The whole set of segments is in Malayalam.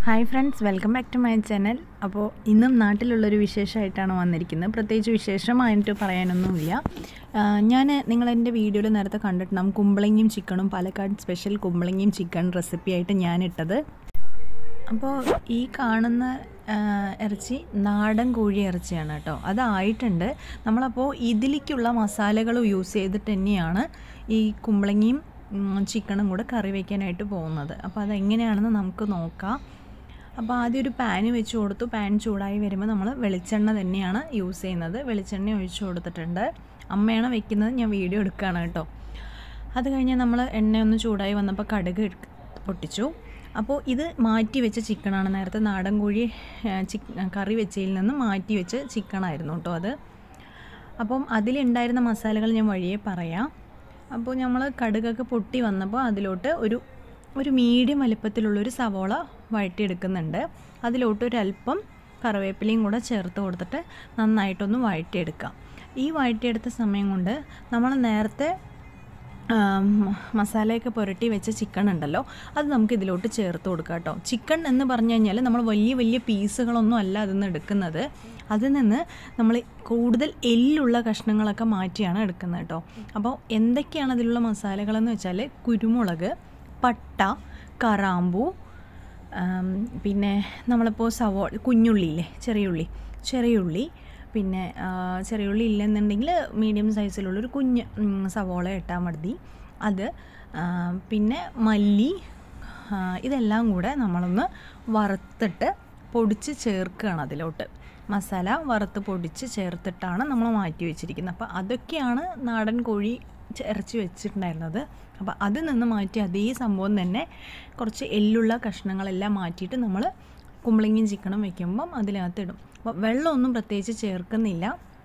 hi friends welcome back to my channel അപ്പോൾ ഇന്നും നാട്ടിലുള്ളൊരു വിശേഷമായിട്ടാണ് വന്നിരിക്കുന്നത് പ്രത്യേകിച്ച് വിശേഷമായിട്ട് പറയാനൊന്നുമില്ല ഞാൻ നിങ്ങളെൻ്റെ വീഡിയോയിൽ നേരത്തെ കണ്ടിട്ടുണ്ടാകും കുമ്പളങ്ങിയും ചിക്കണും പാലക്കാട് സ്പെഷ്യൽ കുമ്പളങ്ങിയും ചിക്കൻ റെസിപ്പിയായിട്ട് ഞാനിട്ടത് അപ്പോൾ ഈ കാണുന്ന ആ, ഇറച്ചി നാടൻ കോഴി ഇറച്ചിയാണ് കേട്ടോ അതായിട്ടുണ്ട് നമ്മളപ്പോൾ ഇതിലേക്കുള്ള മസാലകൾ യൂസ് ചെയ്തിട്ട് തന്നെയാണ് ഈ കുമ്പളങ്ങിയും ഉം, ചിക്കനും കൂടെ കറി വയ്ക്കാനായിട്ട് പോകുന്നത് അപ്പോൾ അതെങ്ങനെയാണെന്ന് നമുക്ക് നോക്കാം അപ്പോൾ ആദ്യം ഒരു പാന് വെച്ച് കൊടുത്തു പാൻ ചൂടായി വരുമ്പോൾ നമ്മൾ വെളിച്ചെണ്ണ തന്നെയാണ് യൂസ് ചെയ്യുന്നത് വെളിച്ചെണ്ണ ഒഴിച്ച് കൊടുത്തിട്ടുണ്ട് അമ്മയാണ് വെക്കുന്നത് ഞാൻ വീഡിയോ എടുക്കുകയാണ് കേട്ടോ അത് കഴിഞ്ഞ് നമ്മൾ എണ്ണ ഒന്ന് ചൂടായി വന്നപ്പോൾ കടുക് ഇട്ട് പൊട്ടിച്ചു അപ്പോൾ ഇത് മാറ്റി വെച്ച ചിക്കനാണ് നേരത്തെ നാടൻ കോഴി ചിക്ക് കറി വെച്ചതിൽ നിന്ന് മാറ്റി വെച്ച ചിക്കനായിരുന്നു കേട്ടോ അത് അപ്പം അതിലുണ്ടായിരുന്ന മസാലകൾ ഞാൻ വഴിയെ പറയാം അപ്പോൾ നമ്മൾ കടുകൊക്കെ പൊട്ടി വന്നപ്പോൾ അതിലോട്ട് ഒരു ഒരു മീഡിയം വലുപ്പത്തിലുള്ളൊരു സവോള വഴറ്റിയെടുക്കുന്നുണ്ട് അതിലോട്ട് ഒരല്പം കറിവേപ്പിലയും കൂടെ ചേർത്ത് കൊടുത്തിട്ട് നന്നായിട്ടൊന്ന് വഴറ്റിയെടുക്കാം ഈ വഴറ്റിയെടുത്ത സമയം കൊണ്ട് നമ്മൾ നേരത്തെ ആം, മസാലയൊക്കെ പുരട്ടി വെച്ച ചിക്കൻ ഉണ്ടല്ലോ അത് നമുക്ക് ഇതിലോട്ട് ചേർത്ത് കൊടുക്കാം കേട്ടോ ചിക്കൻ എന്ന് പറഞ്ഞു കഴിഞ്ഞാൽ നമ്മൾ വലിയ വലിയ പീസുകളൊന്നും അല്ല അതിൽ നിന്ന് എടുക്കുന്നത് അതിൽ നിന്ന് നമ്മൾ കൂടുതൽ എല്ലുള്ള കഷ്ണങ്ങളൊക്കെ മാറ്റിയാണ് എടുക്കുന്നത് കേട്ടോ അപ്പോൾ എന്തൊക്കെയാണ് അതിലുള്ള മസാലകളെന്ന് വെച്ചാൽ കുരുമുളക് പട്ട കറാമ്പൂ ആം, പിന്നെ നമ്മളിപ്പോൾ സവോ കുഞ്ഞുള്ളിയില്ലേ ചെറിയുള്ളി ചെറിയുള്ളി പിന്നെ ആ, ചെറിയുള്ളി ഇല്ലെന്നുണ്ടെങ്കിൽ മീഡിയം സൈസിലുള്ളൊരു കുഞ്ഞ് ഉം, സവോള ഇട്ടാൽ മതി അത് ആ, പിന്നെ മല്ലി ആ, ഇതെല്ലാം കൂടെ നമ്മളൊന്ന് വറുത്തിട്ട് പൊടിച്ച് ചേർക്കുകയാണ് അതിലോട്ട് മസാല വറുത്ത് പൊടിച്ച് ചേർത്തിട്ടാണ് നമ്മൾ മാറ്റി വെച്ചിരിക്കുന്നത് അപ്പോൾ അതൊക്കെയാണ് നാടൻ കോഴി ചെ- ഇറച്ചി വെച്ചിട്ടുണ്ടായിരുന്നത് അപ്പോൾ അതിൽ നിന്ന് മാറ്റി അതേ സംഭവം തന്നെ കുറച്ച് എല്ലുള്ള കഷ്ണങ്ങളെല്ലാം മാറ്റിയിട്ട് നമ്മൾ കുമ്പളങ്ങിയും ചിക്കനും വെക്കുമ്പം അതിനകത്ത് ഇടും അപ്പോൾ വെള്ളമൊന്നും പ്രത്യേകിച്ച് ചേർക്കുന്നില്ല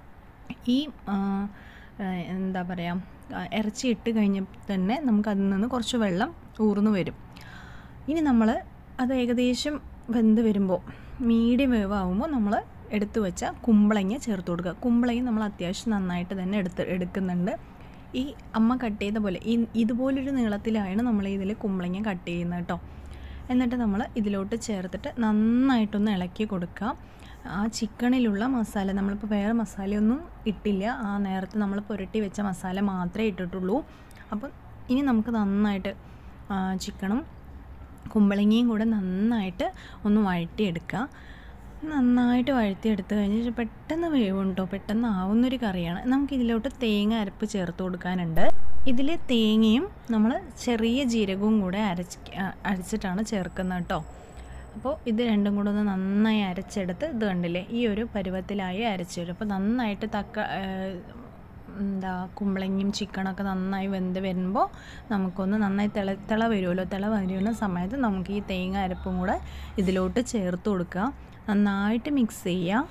ഈ ആ, ആ, എന്താ പറയുക ഇറച്ചി ഇട്ട് കഴിഞ്ഞപ്പോൾ തന്നെ നമുക്ക് അതിൽ നിന്ന് കുറച്ച് വെള്ളം ഊർന്നു വരും ഇനി നമ്മൾ അത് ഏകദേശം വെന്ത് വരുമ്പോൾ മീഡിയം വേവാകുമ്പോൾ നമ്മൾ എടുത്തു വെച്ച കുമ്പളങ്ങ ചേർത്ത് കൊടുക്കുക കുമ്പളങ്ങ നമ്മൾ അത്യാവശ്യം നന്നായിട്ട് തന്നെ എടുത്ത് എടുക്കുന്നുണ്ട് ഈ അമ്മ കട്ട് ചെയ്ത പോലെ ഈ ഇതുപോലൊരു നീളത്തിലാണ് നമ്മൾ ഇതിൽ കുമ്പളങ്ങ കട്ട് ചെയ്യുന്നത് കേട്ടോ എന്നിട്ട് നമ്മൾ ഇതിലോട്ട് ചേർത്തിട്ട് നന്നായിട്ടൊന്ന് ഇളക്കി കൊടുക്കുക ആ ചിക്കണിലുള്ള മസാല നമ്മളിപ്പോൾ വേറെ മസാലയൊന്നും ഇട്ടില്ല ആ നേരത്തെ നമ്മൾ പുരട്ടി വെച്ച മസാല മാത്രമേ ഇട്ടിട്ടുള്ളൂ അപ്പം ഇനി നമുക്ക് നന്നായിട്ട് ആ, ചിക്കനും കുമ്പളങ്ങയും കൂടെ നന്നായിട്ട് ഒന്ന് വഴറ്റിയെടുക്കുക നന്നായിട്ട് വഴറ്റിയെടുത്ത് കഴിഞ്ഞ് പെട്ടെന്ന് വേവും കേട്ടോ പെട്ടെന്ന് ആവുന്നൊരു കറിയാണ് നമുക്ക് ഇതിലോട്ട് തേങ്ങ അരപ്പ് ചേർത്ത് കൊടുക്കാനുണ്ട് ഇതിൽ തേങ്ങയും നമ്മൾ ചെറിയ ജീരകവും കൂടെ അരച്ച് അരച്ചിട്ടാണ് ചേർക്കുന്നത് കേട്ടോ അപ്പോൾ ഇത് രണ്ടും കൂടെ ഒന്ന് നന്നായി അരച്ചെടുത്ത് ഇത് കണ്ടില്ലേ ഈ ഒരു പരുവത്തിലായി അരച്ചു വരും അപ്പോൾ നന്നായിട്ട് തക്ക ഏഹ്, എന്താ കുമ്പളങ്ങയും ചിക്കനൊക്കെ നന്നായി വെന്ത് വരുമ്പോൾ നമുക്കൊന്ന് നന്നായി തിള തിള വരുമല്ലോ തിള വരുന്ന സമയത്ത് നമുക്ക് ഈ തേങ്ങ അരപ്പും കൂടെ ഇതിലോട്ട് ചേർത്ത് കൊടുക്കുക നന്നായിട്ട് മിക്സ് ചെയ്യുക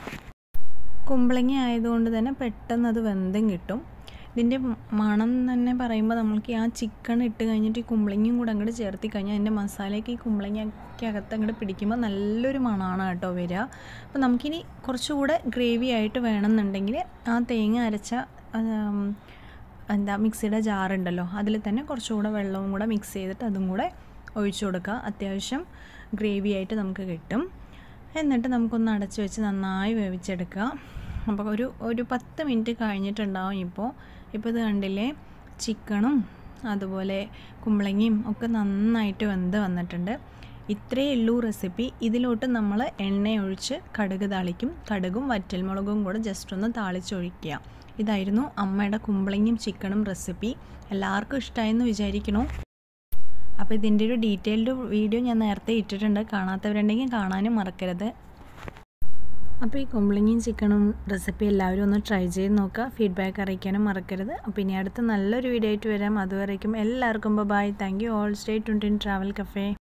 കുമ്പളങ്ങ ആയതുകൊണ്ട് തന്നെ പെട്ടെന്ന് അത് വെന്തും കിട്ടും ഇതിൻ്റെ മണം തന്നെ പറയുമ്പോൾ നമ്മൾക്ക് ആ ചിക്കൻ ഇട്ട് കഴിഞ്ഞിട്ട് ഈ കുമ്പളങ്ങയും കൂടെ അങ്ങോട്ട് ചേർത്തി കഴിഞ്ഞാൽ അതിൻ്റെ മസാലയൊക്കെ ഈ കുമ്പളങ്ങയ്ക്ക് അകത്ത് അങ്ങോട്ട് പിടിക്കുമ്പോൾ നല്ലൊരു മണമാണ് കേട്ടോ വരിക അപ്പോൾ നമുക്കിനി കുറച്ചുകൂടെ ഗ്രേവി ആയിട്ട് വേണമെന്നുണ്ടെങ്കിൽ ആ തേങ്ങ അരച്ച ആം, എന്താ മിക്സിയുടെ ജാറുണ്ടല്ലോ അതിൽ തന്നെ കുറച്ചുകൂടെ വെള്ളവും കൂടെ മിക്സ് ചെയ്തിട്ട് അതും കൂടെ ഒഴിച്ചു കൊടുക്കുക അത്യാവശ്യം ഗ്രേവി ആയിട്ട് നമുക്ക് കിട്ടും എന്നിട്ട് നമുക്കൊന്ന് അടച്ച് വെച്ച് നന്നായി വേവിച്ചെടുക്കുക അപ്പോൾ ഒരു ഒരു പത്ത് മിനിറ്റ് കഴിഞ്ഞിട്ടുണ്ടാവും ഇപ്പോൾ ഇപ്പോൾ ഇത് കണ്ടില്ലേ ചിക്കണും അതുപോലെ കുമ്പളങ്ങയും ഒക്കെ നന്നായിട്ട് വെന്ത് വന്നിട്ടുണ്ട് ഇത്രയേ ഉള്ളൂ റെസിപ്പി ഇതിലോട്ട് നമ്മൾ എണ്ണ ഒഴിച്ച് കടുക് താളിക്കും കടുകും വറ്റൽമുളകും കൂടെ ജസ്റ്റ് ഒന്ന് താളിച്ചൊഴിക്കുക ഇതായിരുന്നു അമ്മയുടെ കുമ്പളങ്ങയും ചിക്കനും റെസിപ്പി എല്ലാവർക്കും ഇഷ്ടമായെന്ന് വിചാരിക്കണു അപ്പോൾ ഇതിൻ്റെ ഒരു ഡീറ്റെയിൽഡ് വീഡിയോ ഞാൻ നേരത്തെ ഇട്ടിട്ടുണ്ട് കാണാത്തവരുണ്ടെങ്കിൽ കാണാനും മറക്കരുത് അപ്പോൾ ഈ കുമ്പളങ്ങിയും ചിക്കനും റെസിപ്പി എല്ലാവരും ഒന്ന് ട്രൈ ചെയ്ത് നോക്കുക ഫീഡ്ബാക്ക് അറിയിക്കാനും മറക്കരുത് അപ്പോൾ ഇനി അടുത്ത നല്ലൊരു വീഡിയോ ആയിട്ട് വരാം അതുവരേക്കും എല്ലാവർക്കും bye thank you all stay twenty travel cafe